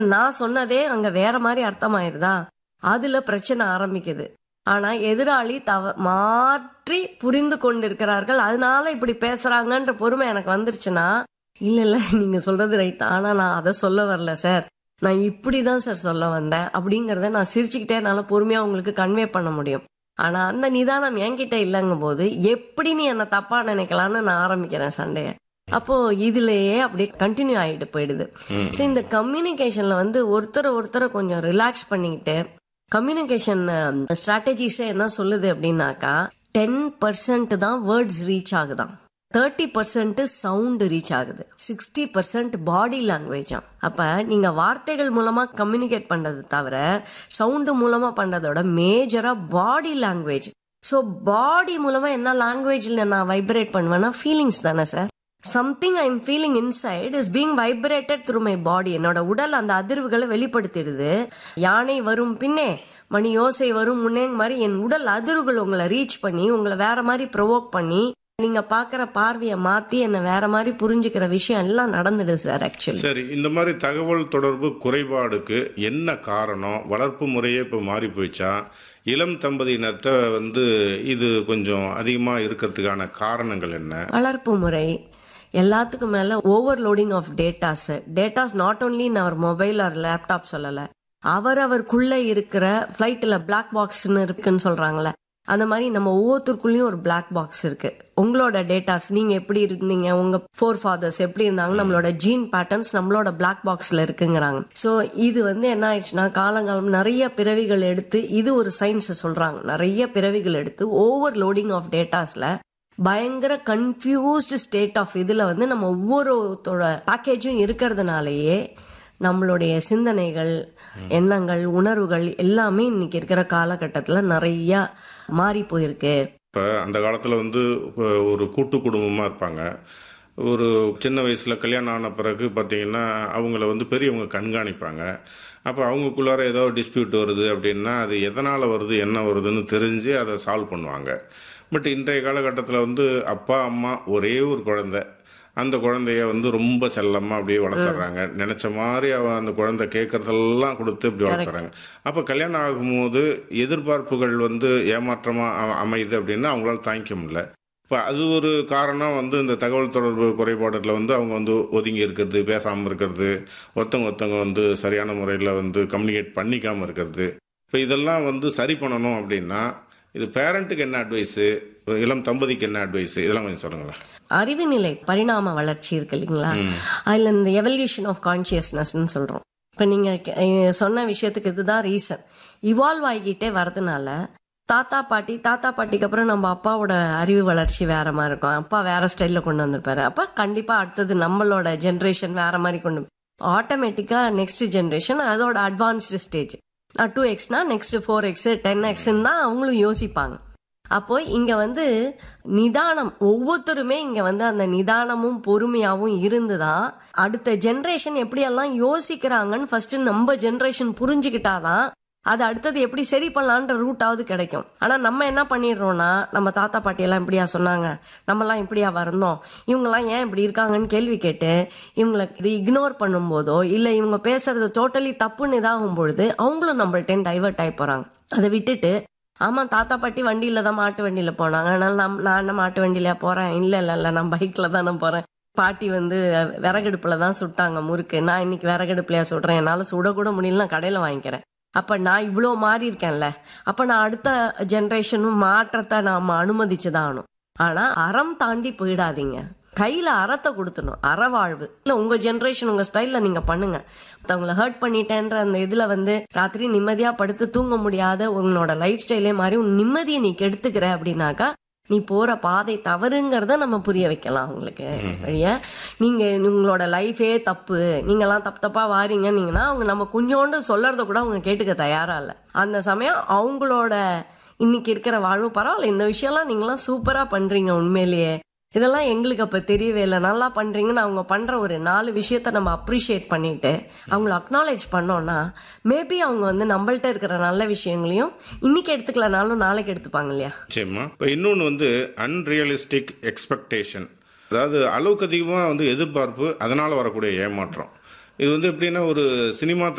நான் சொன்னதே அங்க வேற மாதிரி அர்த்தமாயிருதா அதுல பிரச்சனை ஆரம்பிக்குது ஆனா எதிராளி தவ மாற்றி புரிந்து கொண்டிருக்கிறார்கள் அதனால இப்படி பேசுறாங்கன்ற பொறுமை எனக்கு வந்துருச்சுன்னா இல்ல இல்ல நீங்க சொல்றது ரைட் ஆனா நான் அதை சொல்ல வரல சார் நான் இப்படிதான் சார் சொல்ல வந்தேன் அப்படிங்கறத நான் சிரிச்சுக்கிட்டே என்னால பொறுமையா உங்களுக்கு கன்வே பண்ண முடியும் ஆனா அந்த நிதானம் என்கிட்ட இல்லைங்கும் போது எப்படி நீ என்ன தப்பா நினைக்கலாம்னு நான் ஆரம்பிக்கிறேன் சண்டைய அப்போ இதுலயே அப்படியே கண்டினியூ ஆயிட்டு போயிடுது ம். ஸோ இந்த கம்யூனிகேஷன்ல வந்து ஒருத்தரை ஒருத்தரை கொஞ்சம் ரிலாக்ஸ் பண்ணிக்கிட்டு கம்யூனிகேஷன் ஸ்ட்ராட்டஜிஸே என்ன சொல்லுது அப்படின்னாக்கா டென் பர்சன்ட் தான் வேர்ட்ஸ் ரீச் ஆகுதாம் தேர்ட்டி பர்சன்ட் சவுண்ட் ரீச் ஆகுது சிக்ஸ்டி பர்சன்ட் பாடி லாங்குவேஜா அப்ப நீங்க வார்த்தைகள் மூலமா கம்யூனிகேட் பண்றது தவிர சவுண்டு மூலமா பண்றதோட மேஜரா பாடி லாங்குவேஜ் ஸோ பாடி மூலமா என்ன லாங்குவேஜ்ல நான் வைப்ரேட் பண்ணுவேன்னா ஃபீலிங்ஸ் தானே sir something I am feeling inside is being vibrated through my body என்னோட உடல் அந்த அதிர்வுகளை வெளிப்படுத்திடுது யானை வரும் பின்னே மணி யோசை வரும் முன்னே மாதிரி என் உடல் அதிர்வுகள் உங்களை ரீச் பண்ணி உங்களை வேற மாதிரி ப்ரொவோக் பண்ணி நீங்க பாக்குற பார்வையை மாத்தி என்ன வேற மாதிரி புரிஞ்சுக்கிற விஷயம் எல்லாம் நடந்துடுது சார் ஆக்சுவலி சரி இந்த மாதிரி தகவல் தொடர்பு குறைபாடுக்கு என்ன காரணம் வளர்ப்பு முறையே இப்போ மாறி போயிச்சா இளம் தம்பதியினர்கிட்ட வந்து இது கொஞ்சம் அதிகமாக இருக்கிறதுக்கான காரணங்கள் என்ன வளர்ப்பு முறை எல்லாத்துக்கும் மேல overloading of datas datas not only in our mobile or laptop சொல்லல அவர் அவருக்குள்ள இருக்கிற ஃபிளைட்ல பிளாக் பாக்ஸ்னு இருக்குன்னு சொல்றாங்கல்ல அந்த மாதிரி நம்ம ஒவ்வொருத்தருக்குள்ளேயும் ஒரு பிளாக் பாக்ஸ் இருக்கு உங்களோட டேட்டாஸ் நீங்க எப்படி இருந்தீங்க உங்க ஃபோர் ஃபாதர்ஸ் எப்படி இருந்தாங்க நம்மளோட ஜீன் பேட்டர்ன்ஸ் நம்மளோட பிளாக் பாக்ஸ்ல இருக்குங்கிறாங்க ஸோ இது வந்து என்ன ஆயிடுச்சுன்னா காலங்காலம் நிறைய பிறவிகள் எடுத்து இது ஒரு சயின்ஸ் சொல்றாங்க நிறைய பிறவிகள் எடுத்து ஓவர் லோடிங் ஆஃப் டேட்டாஸ்ல பயங்கர கன்ஃபியூஸ்டு ஸ்டேட் ஆஃப் இதுல வந்து நம்ம ஒவ்வொருத்தோட பேக்கேஜும் இருக்கிறதுனாலயே நம்மளுடைய சிந்தனைகள் எண்ணங்கள் உணர்வுகள் எல்லாமே இன்னைக்கு இருக்கிற காலகட்டத்தில் நிறைய மாறி போயிருக்கு இப்போ அந்த காலத்தில் வந்து இப்போ ஒரு கூட்டு குடும்பமாக இருப்பாங்க ஒரு சின்ன வயசில் கல்யாணம் ஆன பிறகு பார்த்தீங்கன்னா அவங்கள வந்து பெரியவங்க கண்காணிப்பாங்க அப்போ அவங்களுக்குள்ளார ஏதோ டிஸ்பியூட் வருது அப்படின்னா அது எதனால் வருது என்ன வருதுன்னு தெரிஞ்சு அதை சால்வ் பண்ணுவாங்க பட் இன்றைய காலகட்டத்தில் வந்து அப்பா அம்மா ஒரே ஒரு குழந்தை அந்த குழந்தைய வந்து ரொம்ப செல்லமாக அப்படியே வளர்த்துறாங்க நினச்ச மாதிரி அவன் அந்த குழந்தை கேட்குறதெல்லாம் கொடுத்து இப்படி வளர்த்துறாங்க அப்போ கல்யாணம் ஆகும்போது எதிர்பார்ப்புகள் வந்து ஏமாற்றமாக அமையுது அப்படின்னா அவங்களால தாங்கிக்க முடியல இப்போ அது ஒரு காரணம் வந்து இந்த தகவல் தொடர்பு குறைபாடுல வந்து அவங்க வந்து ஒதுங்கி இருக்கிறது பேசாமல் இருக்கிறது ஒருத்தவங்க ஒருத்தவங்க வந்து சரியான முறையில் வந்து கம்யூனிகேட் பண்ணிக்காமல் இருக்கிறது இப்போ இதெல்லாம் வந்து சரி பண்ணணும் அப்படின்னா இது பேரண்ட்டுக்கு என்ன அட்வைஸு இளம் தம்பதிக்கு என்ன அட்வைஸு இதெல்லாம் கொஞ்சம் சொல்லுங்களேன் அறிவு நிலை பரிணாம வளர்ச்சி இருக்கு இல்லைங்களா அதுல இந்த எவல்யூஷன் ஆஃப் கான்சியஸ்னஸ்ன்னு சொல்றோம் இப்ப நீங்க கே- அஹ் சொன்ன விஷயத்துக்கு இதுதான் ரீசன் இவால்வ் ஆகிக்கிட்டே வரதுனால தாத்தா பாட்டி தாத்தா பாட்டிக்கு அப்புறம் நம்ம அப்பாவோட அறிவு வளர்ச்சி வேற மாதிரி இருக்கும் அப்பா வேற ஸ்டைல்ல கொண்டு வந்திருப்பாரு அப்ப கண்டிப்பா அடுத்தது நம்மளோட ஜென்ரேஷன் வேற மாதிரி கொண்டு ஆட்டோமேட்டிக்கா நெக்ஸ்ட் ஜென்ரேஷன் அதோட அட்வான்ஸ்டு ஸ்டேஜ் டூ எக்ஸ்னா நெக்ஸ்ட் ஃபோர் எக்ஸ் டென் எக்ஸ்ன்னு தான் அவங்களும் யோசிப்பாங்க அப்போ இங்க வந்து நிதானம் ஒவ்வொருத்தருமே இங்க வந்து அந்த நிதானமும் பொறுமையாவும் இருந்துதான் அடுத்த ஜென்ரேஷன் எப்படியெல்லாம் யோசிக்கிறாங்கன்னு ஃபர்ஸ்ட் நம்ம ஜென்ரேஷன் புரிஞ்சுக்கிட்டாதான் அது அடுத்தது எப்படி சரி பண்ணலான்ற ரூட்டாவது கிடைக்கும் ஆனா நம்ம என்ன பண்ணிடுறோம்னா நம்ம தாத்தா பாட்டி எல்லாம் இப்படியா சொன்னாங்க நம்மலாம் இப்படியா வரந்தோம் இவங்கெல்லாம் ஏன் இப்படி இருக்காங்கன்னு கேள்வி கேட்டு இவங்களை இது இக்னோர் பண்ணும்போதோ இல்ல இவங்க பேசுறது டோட்டலி தப்புன்னு இதாகும் பொழுது அவங்களும் நம்மள்ட்ட டைவர்ட் ஆகி போறாங்க அதை விட்டுட்டு ஆமா தாத்தா பாட்டி வண்டியில தான் மாட்டு வண்டியில போனாங்க அதனால நம் நான் என்ன மாட்டு வண்டியில போறேன் இல்ல இல்ல இல்ல நான் பைக்ல தானே போறேன் பாட்டி வந்து விறகடுப்புல தான் சுட்டாங்க முறுக்கு நான் இன்னைக்கு விறகடுப்புலயா சுடுறேன் என்னால சுடக்கூட முடியல நான் கடையில வாங்கிக்கிறேன் அப்ப நான் இவ்வளோ மாறி இருக்கேன்ல அப்ப நான் அடுத்த ஜென்ரேஷனும் மாற்றத்தை நாம அனுமதிச்சுதான் ஆகணும் ஆனா அறம் தாண்டி போயிடாதீங்க கையில அறத்தை கொடுத்துடணும் அறவாழ்வு இல்ல உங்க ஜென்ரேஷன் உங்க ஸ்டைல்ல நீங்க பண்ணுங்க மத்தவங்களை ஹர்ட் பண்ணிட்டேன்ற அந்த இதுல வந்து ராத்திரி நிம்மதியா படுத்து தூங்க முடியாத உன்னோட லைஃப் ஸ்டைலே மாதிரி உன் நிம்மதியை நீ கெடுத்துக்கிற அப்படின்னாக்கா நீ போற பாதை தவறுங்கிறத நம்ம புரிய வைக்கலாம் உங்களுக்கு வழியா நீங்க உங்களோட லைஃபே தப்பு நீங்கெல்லாம் தப்பு தப்பா வாரீங்கன்னீங்கன்னா அவங்க நம்ம கொஞ்சோண்டு சொல்லறத கூட அவங்க கேட்டுக்க தயாரா இல்ல அந்த சமயம் அவங்களோட இன்னைக்கு இருக்கிற வாழ்வு பரவாயில்ல இந்த விஷயம்லாம் நீங்களாம் சூப்பரா பண்றீங்க உண்மையிலேயே இதெல்லாம் எங்களுக்கு அப்ப தெரியவே இல்லை நல்லா பண்றீங்கன்னு அவங்க பண்ற ஒரு நாலு விஷயத்த நம்ம அப்ரிஷியேட் பண்ணிட்டு அவங்கள அக்னாலேஜ் பண்ணோம்னா மேபி அவங்க வந்து நம்மள்ட்ட இருக்கிற நல்ல விஷயங்களையும் இன்னைக்கு எடுத்துக்கலனாலும் நாளைக்கு எடுத்துப்பாங்க இல்லையா நிச்சயமா இப்போ இன்னொன்று வந்து அன்ரியலிஸ்டிக் எக்ஸ்பெக்டேஷன் அதாவது அளவுக்கு அதிகமாக வந்து எதிர்பார்ப்பு அதனால் வரக்கூடிய ஏமாற்றம் இது வந்து எப்படின்னா ஒரு சினிமா